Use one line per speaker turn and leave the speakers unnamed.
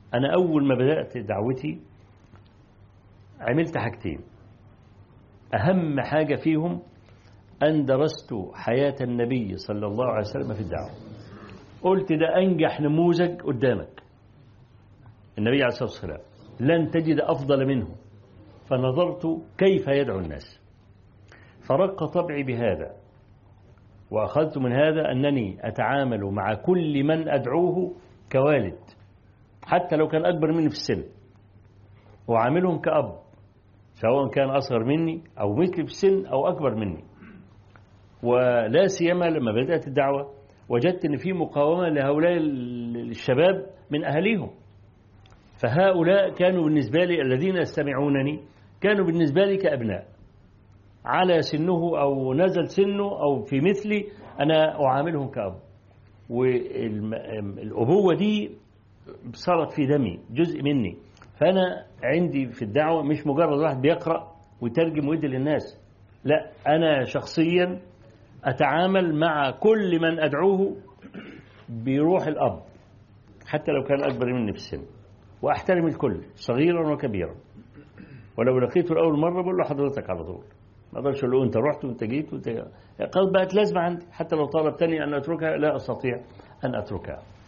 أنا أول ما بدأت دعوتي عملت حاجتين أهم حاجة فيهم أن درست حياة النبي صلى الله عليه وسلم في الدعوة قلت ده أنجح نموذج قدامك النبي عليه الصلاة والسلام لن تجد أفضل منه فنظرت كيف يدعو الناس فرق طبعي بهذا وأخذت من هذا أنني أتعامل مع كل من أدعوه كوالد حتى لو كان أكبر مني في السن وعاملهم كأب سواء كان أصغر مني أو مثلي في السن أو أكبر مني ولا سيما لما بدأت الدعوة وجدت أن في مقاومة لهؤلاء الشباب من أهليهم فهؤلاء كانوا بالنسبة لي الذين يستمعونني كانوا بالنسبة لي كأبناء على سنه أو نزل سنه أو في مثلي أنا أعاملهم كأب والأبوة دي صارت في دمي جزء مني فأنا عندي في الدعوة مش مجرد واحد بيقرأ ويترجم ويدي للناس لا أنا شخصيا أتعامل مع كل من أدعوه بروح الأب حتى لو كان أكبر مني في السن وأحترم الكل صغيرا وكبيرا ولو لقيته لأول مرة بقول له حضرتك على طول ما اقدرش اقول له انت رحت وانت جيت وانت قد بقت لازمه عندي حتى لو طلبتني ان اتركها لا استطيع ان اتركها